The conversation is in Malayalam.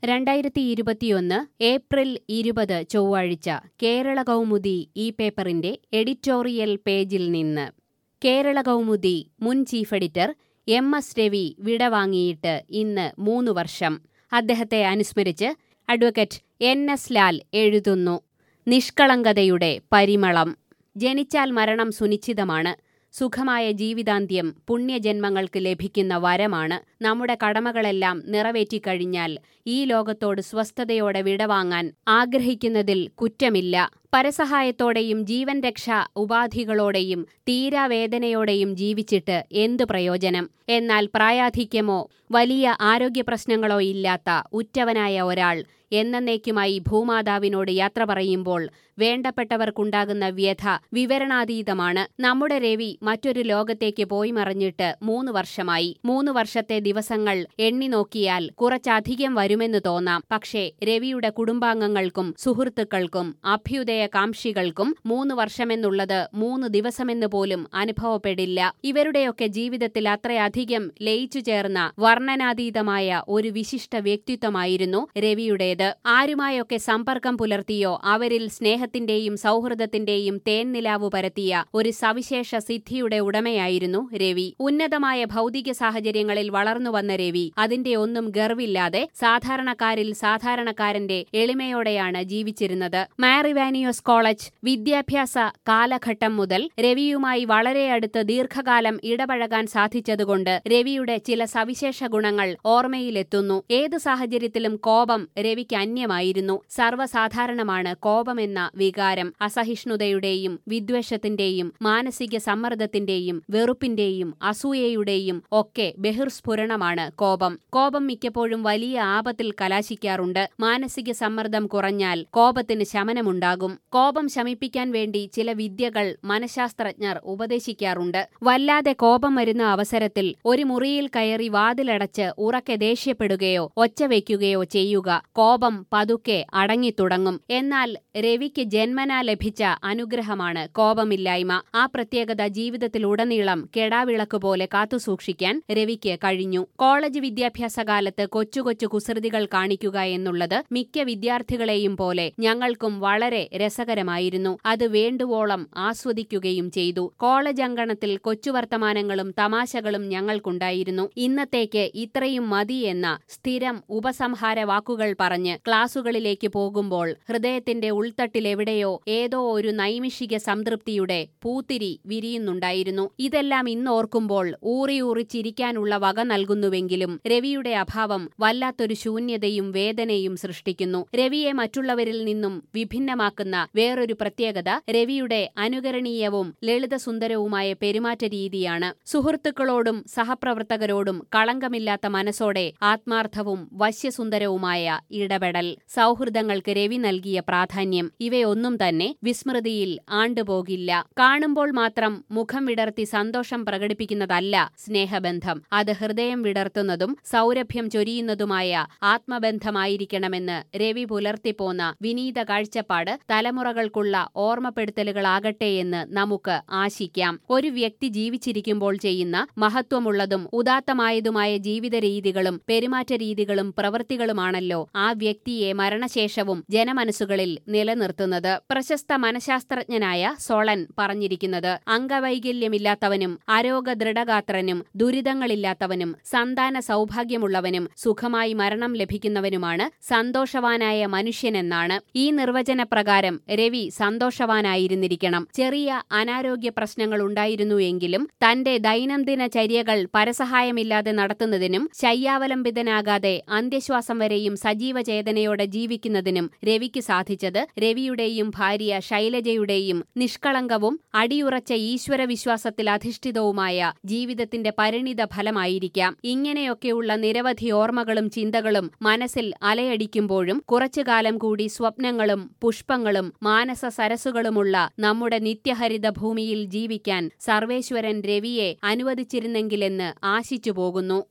രണ്ടായിരത്തി ഇരുപത്തിയൊന്ന് ഏപ്രിൽ ഇരുപത് ചൊവ്വാഴ്ച കേരള കൗമുദി ഈ പേപ്പറിന്റെ എഡിറ്റോറിയൽ പേജിൽ നിന്ന് കേരള കൗമുദി മുൻ chief editor M S Ravi വിടവാങ്ങിയിട്ട് ഇന്ന് മൂന്ന് വർഷം അദ്ദേഹത്തെ അനുസ്മരിച്ച് അഡ്വക്കേറ്റ് എൻ എസ് ലാൽ എഴുതുന്നു നിഷ്കളങ്കതയുടെ പരിമളം ജനിച്ചാൽ മരണം സുനിശ്ചിതമാണ് സുഖമായ ജീവിതാന്ത്യം പുണ്യജന്മങ്ങൾക്ക് ലഭിക്കുന്ന വരമാണ് നമ്മുടെ കടമകളെല്ലാം നിറവേറ്റിക്കഴിഞ്ഞാൽ ഈ ലോകത്തോട് സ്വസ്ഥതയോടെ വിടവാങ്ങാൻ ആഗ്രഹിക്കുന്നതിൽ കുറ്റമില്ല പരസഹായത്തോടെയും ജീവൻ രക്ഷാ ഉപാധികളോടെയും തീരാവേദനയോടെയും ജീവിച്ചിട്ട് എന്തു പ്രയോജനം എന്നാൽ പ്രായാധിക്യമോ വലിയ ആരോഗ്യ പ്രശ്നങ്ങളോ ഇല്ലാത്ത ഉറ്റവനായ ഒരാൾ എന്നേക്കുമായി ഭൂമാതാവിനോട് യാത്ര പറയുമ്പോൾ വേണ്ടപ്പെട്ടവർക്കുണ്ടാകുന്ന വ്യഥ വിവരണാതീതമാണ് നമ്മുടെ രവി മറ്റൊരു ലോകത്തേക്ക് പോയി മറിഞ്ഞിട്ട് മൂന്ന് വർഷമായി മൂന്ന് വർഷത്തെ ദിവസങ്ങൾ എണ്ണി നോക്കിയാൽ കുറച്ചധികം വരുമെന്ന് തോന്നാം പക്ഷേ രവിയുടെ കുടുംബാംഗങ്ങൾക്കും സുഹൃത്തുക്കൾക്കും അഭ്യുദയകാംക്ഷികൾക്കും മൂന്ന് വർഷമെന്നുള്ളത് മൂന്ന് ദിവസമെന്ന് പോലും അനുഭവപ്പെടില്ല ഇവരുടെയൊക്കെ ജീവിതത്തിൽ അത്രയധികം ലയിച്ചു ചേർന്ന വർണ്ണനാതീതമായ ഒരു വിശിഷ്ട വ്യക്തിത്വമായിരുന്നു രവിയുടേത് ആരുമായൊക്കെ സമ്പർക്കം പുലർത്തിയോ അവരിൽ സ്നേഹത്തിന്റെയും സൗഹൃദത്തിന്റെയും തേൻനിലാവു പരത്തിയ ഒരു സവിശേഷ സിദ്ധിയുടെ ഉടമയായിരുന്നു രവി ഉന്നതമായ ഭൗതിക സാഹചര്യങ്ങളിൽ വളർന്നുവന്ന രവി അതിന്റെ ഒന്നും ഗർവില്ലാതെ സാധാരണക്കാരിൽ സാധാരണക്കാരന്റെ എളിമയോടെയാണ് ജീവിച്ചിരുന്നത് മാറിവാനിയോസ് കോളേജ് വിദ്യാഭ്യാസ കാലഘട്ടം മുതൽ രവിയുമായി വളരെ അടുത്ത് ദീർഘകാലം ഇടപഴകാൻ സാധിച്ചതുകൊണ്ട് രവിയുടെ ചില സവിശേഷ ഗുണങ്ങൾ ഓർമ്മയിലെത്തുന്നു ഏത് സാഹചര്യത്തിലും കോപം രവിക്ക് അന്യമായിരുന്നു സർവ്വസാധാരണമാണ് കോപമെന്ന വികാരം അസഹിഷ്ണുതയുടെയും വിദ്വേഷത്തിന്റെയും മാനസിക സമ്മർദ്ദത്തിന്റെയും വെറുപ്പിന്റെയും അസൂയയുടെയും ഒക്കെ ബഹിർസ്ഫുരണമാണ് കോപം കോപം മിക്കപ്പോഴും വലിയ ആപത്തിൽ കലാശിക്കാറുണ്ട് മാനസിക സമ്മർദ്ദം കുറഞ്ഞാൽ കോപത്തിന് ശമനമുണ്ടാകും കോപം ശമിപ്പിക്കാൻ വേണ്ടി ചില വിദ്യകൾ മനഃശാസ്ത്രജ്ഞർ ഉപദേശിക്കാറുണ്ട് വല്ലാതെ കോപം വരുന്ന അവസരത്തിൽ ഒരു മുറിയിൽ കയറി വാതിലടച്ച് ഉറക്കെ ദേഷ്യപ്പെടുകയോ ഒച്ച വയ്ക്കുകയോ ചെയ്യുക കോപം പതുക്കെ അടങ്ങിത്തുടങ്ങും എന്നാൽ രവിക്ക് ജന്മനാ ലഭിച്ച അനുഗ്രഹമാണ് കോപമില്ലായ്മ ആ പ്രത്യേകത ജീവിതത്തിലുടനീളം കെടാവിളക്ക് പോലെ കാത്തുസൂക്ഷിക്കാൻ രവിക്ക് കഴിഞ്ഞു കോളേജ് വിദ്യാഭ്യാസ കാലത്ത് കൊച്ചു കൊച്ചു കുസൃതികൾ കാണിക്കുക എന്നുള്ളത് മിക്ക വിദ്യാർത്ഥികളെയും പോലെ ഞങ്ങൾക്കും വളരെ രസകരമായിരുന്നു അത് വേണ്ടുവോളം ആസ്വദിക്കുകയും ചെയ്തു കോളേജ് അങ്കണത്തിൽ കൊച്ചുവർത്തമാനങ്ങളും തമാശകളും ഞങ്ങൾക്കുണ്ടായിരുന്നു ഇന്നത്തേക്ക് ഇത്രയും മതി എന്ന സ്ഥിരം ഉപസംഹാര വാക്കുകൾ പറഞ്ഞ് ക്ലാസുകളിലേക്ക് പോകുമ്പോൾ ഹൃദയത്തിന്റെ ഉൾത്തട്ടിലെവിടെയോ ഏതോ ഒരു നൈമിഷിക സംതൃപ്തിയുടെ പൂത്തിരി വിരിയുന്നുണ്ടായിരുന്നു ഇതെല്ലാം ഇന്നോർക്കുമ്പോൾ ഊറി ഊറി ചിരിക്കാനുള്ള വക നൽകുന്നുവെങ്കിലും രവിയുടെ അഭാവം വല്ലാത്തൊരു ശൂന്യതയും വേദനയും സൃഷ്ടിക്കുന്നു രവിയെ മറ്റുള്ളവരിൽ നിന്നും വിഭിന്നമാക്കുന്ന വേറൊരു പ്രത്യേകത രവിയുടെ അനുകരണീയവും ലളിതസുന്ദരവുമായ പെരുമാറ്റ രീതിയാണ് സുഹൃത്തുക്കളോടും സഹപ്രവർത്തകരോടും കളങ്കമില്ലാത്ത മനസ്സോടെ ആത്മാർത്ഥവും വശ്യസുന്ദരവുമായ ഇടപെടൽ സൗഹൃദങ്ങൾക്ക് രവി നൽകിയ പ്രാധാന്യം ഇവയൊന്നും തന്നെ വിസ്മൃതിയിൽ ആണ്ടുപോകില്ല കാണുമ്പോൾ മാത്രം മുഖം വിടർത്തി സന്തോഷം പ്രകടിപ്പിക്കുന്നതല്ല സ്നേഹബന്ധം അത് ഹൃദയം വിടർത്തുന്നതും സൗരഭ്യം ചൊരിയുന്നതുമായ ആത്മബന്ധമായിരിക്കണമെന്ന് രവി പുലർത്തിപ്പോന്ന വിനീത കാഴ്ചപ്പാട് തലമുറകൾക്കുള്ള ഓർമ്മപ്പെടുത്തലുകളാകട്ടെയെന്ന് നമുക്ക് ആശിക്കാം ഒരു വ്യക്തി ജീവിച്ചിരിക്കുമ്പോൾ ചെയ്യുന്ന മഹത്വമുള്ളതും ഉദാത്തമായതുമായ ജീവിത രീതികളും പെരുമാറ്റ രീതികളും പ്രവൃത്തികളുമാണല്ലോ ആ വ്യക്തിയെ മരണശേഷവും ജനമനസ്സുകളിൽ നിലനിർത്തുന്നത് പ്രശസ്ത മനഃശാസ്ത്രജ്ഞനായ സോളൻ പറഞ്ഞിരിക്കുന്നത് അംഗവൈകല്യമില്ലാത്തവനും അരോഗ ദൃഢഗാത്രനും ദുരിതങ്ങളില്ലാത്തവനും സന്താന സൗഭാഗ്യമുള്ളവനും സുഖമായി മരണം ലഭിക്കുന്നവനുമാണ് സന്തോഷവാനായ മനുഷ്യനെന്നാണ് ഈ നിർവചനപ്രകാരം രവി സന്തോഷവാനായിരുന്നിരിക്കണം ചെറിയ അനാരോഗ്യ പ്രശ്നങ്ങൾ ഉണ്ടായിരുന്നു എങ്കിലും തന്റെ ദൈനംദിന ചര്യകൾ പരസഹായമില്ലാതെ നടത്തുന്നതിനും ശയ്യാവലംബിതനാകാതെ അന്ത്യശ്വാസം വരെയും സജീവ ചേതനയോടെ ജീവിക്കുന്നതിനും രവിക്ക് സാധിച്ചത് രവിയുടെയും ഭാര്യ ശൈലജയുടെയും നിഷ്കളങ്കവും അടിയുറച്ച ഈശ്വര വിശ്വാസത്തിൽ അധിഷ്ഠിതവുമായ ജീവിതത്തിന്റെ പരിണിത ഫലമായിരിക്കാം ഇങ്ങനെയൊക്കെയുള്ള നിരവധി ഓർമ്മകളും ചിന്തകളും മനസ്സിൽ അലയടിക്കുമ്പോഴും കുറച്ചുകാലം കൂടി സ്വപ്നങ്ങളും പുഷ്പങ്ങളും മാനസ സരസുകളുമുള്ള നമ്മുടെ നിത്യഹരിത ഭൂമിയിൽ ജീവിക്കാൻ സർവേശ്വരൻ രവിയെ അനുവദിച്ചിരുന്നെങ്കിലെന്ന് ആശിച്ചു പോകുന്നു